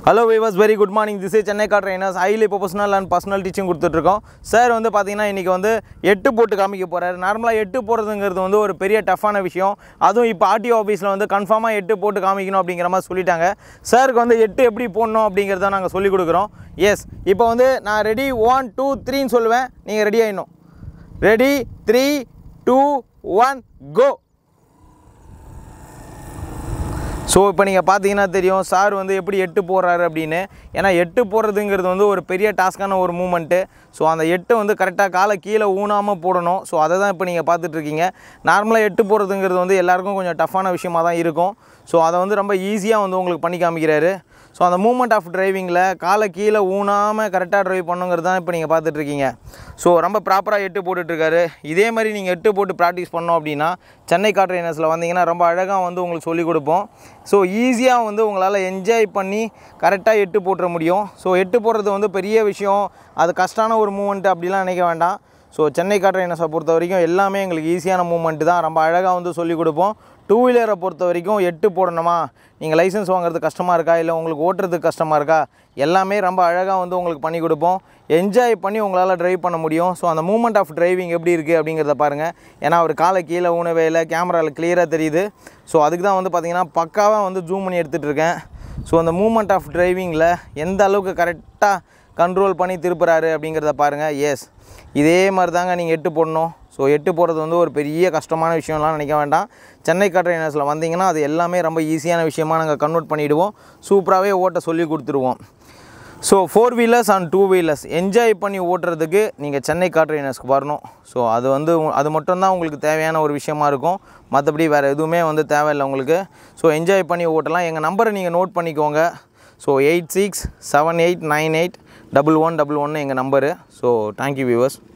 hello viewers very good morning this Chennai car trainers highly professional and personal teaching கொடுத்துட்ருக்கோம் sir வந்து பார்த்தீங்கன்னா இன்றைக்கி வந்து எட்டு போட்டு காமிக்க போகிறாரு நார்மலாக எட்டு போடுறதுங்கிறது வந்து ஒரு பெரிய டஃப்பான விஷயம் அதுவும் இப்போ ஆர்டிஓ ஆஃபீஸில் வந்து கன்ஃபார்மாக எட்டு போட்டு காமிக்கணும் அப்படிங்கிற மாதிரி சொல்லிட்டாங்க சாருக்கு வந்து எட்டு எப்படி போடணும் அப்படிங்கிறத நாங்கள் சொல்லிக் கொடுக்குறோம் எஸ் இப்போ வந்து நான் ரெடி ஒன் டூ த்ரீன்னு சொல்லுவேன் நீங்கள் ரெடி ஆகிடணும் ready three two one go so இப்போ நீங்கள் பார்த்தீங்கன்னா தெரியும் சார் வந்து எப்படி எட்டு போடுறாரு அப்படின்னு ஏன்னா எட்டு போடுறதுங்கிறது வந்து ஒரு பெரிய டாஸ்க்கான ஒரு மூமெண்ட்டு ஸோ அந்த எட்டு வந்து கரெக்டாக காலை கீழே ஊனாமல் போடணும் ஸோ அதை தான் இப்போ நீங்கள் பார்த்துட்ருக்கீங்க நார்மலாக எட்டு போடுறதுங்கிறது வந்து எல்லாருக்கும் கொஞ்சம் டஃப்பான விஷயமா தான் இருக்கும் ஸோ அதை வந்து ரொம்ப ஈஸியாக வந்து உங்களுக்கு பண்ணி காமிக்கிறாரு ஸோ அந்த மூமெண்ட் ஆஃப் டிரைவிங்கில் காலை கீழே ஊனாமல் கரெக்டாக ட்ரைவ் பண்ணுங்கிறது தான் இப்போ நீங்கள் பார்த்துட்ருக்கீங்க ஸோ ரொம்ப ப்ராப்பராக எட்டு போட்டுட்ருக்காரு இதே மாதிரி நீங்கள் எட்டு போட்டு ப்ராக்டிஸ் பண்ணோம் அப்படின்னா சென்னை கார் ட்ரைனர்ஸில் வந்தீங்கன்னா ரொம்ப அழகாக வந்து உங்களுக்கு சொல்லிக் கொடுப்போம் ஸோ ஈஸியாக வந்து உங்களால் என்ஜாய் பண்ணி கரெக்டாக எட்டு போட்டுற முடியும் ஸோ எட்டு போடுறது வந்து பெரிய விஷயம் அது கஷ்டமான ஒரு மூமெண்ட் அப்படிலாம் நினைக்க வேண்டாம் ஸோ சென்னை கார் ட்ரைனர்ஸை பொறுத்த வரைக்கும் எல்லாமே எங்களுக்கு ஈஸியான மூமெண்ட்டு தான் ரொம்ப அழகாக வந்து சொல்லிக் கொடுப்போம் டூ வீலரை பொறுத்த வரைக்கும் எட்டு போடணுமா நீங்கள் லைசன்ஸ் வாங்குறது கஷ்டமாக இருக்கா இல்லை உங்களுக்கு ஓட்டுறதுக்கு கஷ்டமாக இருக்கா எல்லாமே ரொம்ப அழகாக வந்து உங்களுக்கு பண்ணி கொடுப்போம் என்ஜாய் பண்ணி உங்களால் டிரைவ் பண்ண முடியும் ஸோ அந்த மூமெண்ட் ஆஃப் டிரைவிங் எப்படி இருக்குது அப்படிங்கிறத பாருங்கள் ஏன்னா அவர் காலை கீழே ஊனவே இல்லை கேமராவில் கிளியராக தெரியுது ஸோ அதுக்கு தான் வந்து பார்த்திங்கன்னா பக்காவாக வந்து ஜூம் பண்ணி எடுத்துகிட்டு இருக்கேன் ஸோ அந்த மூமெண்ட் ஆஃப் டிரைவிங்கில் எந்த அளவுக்கு கரெக்டாக கண்ட்ரோல் பண்ணி திருப்புறாரு அப்படிங்கிறத பாருங்கள் எஸ் இதே மாதிரி தாங்க நீங்கள் எட்டு போடணும் ஸோ எட்டு போடுறது வந்து ஒரு பெரிய கஷ்டமான விஷயம்லாம் நினைக்க வேண்டாம் சென்னை கார் ட்ரைனர்ஸில் வந்தீங்கன்னா அது எல்லாமே ரொம்ப ஈஸியான விஷயமா நாங்கள் கன்வெர்ட் பண்ணிவிடுவோம் சூப்பராகவே ஓட்ட சொல்லி கொடுத்துருவோம் so four wheelers and two wheelers enjoy பண்ணி ஓட்டுறதுக்கு நீங்கள் சென்னை கார் ட்ரைனர்ஸ்க்கு வரணும் ஸோ அது வந்து உ- அது மட்டும்தான் உங்களுக்கு தேவையான ஒரு விஷயமா இருக்கும் மற்றபடி வேறு எதுவுமே வந்து தேவையில்லை உங்களுக்கு ஸோ என்ஜாய் பண்ணி ஓட்டலாம் எங்கள் நம்பரை நீங்கள் நோட் பண்ணிக்கோங்க so eight six seven eight nine eight double one double ஒன்று எங்கள் நம்பரு ஸோ தேங்க்யூ வியூவர்ஸ்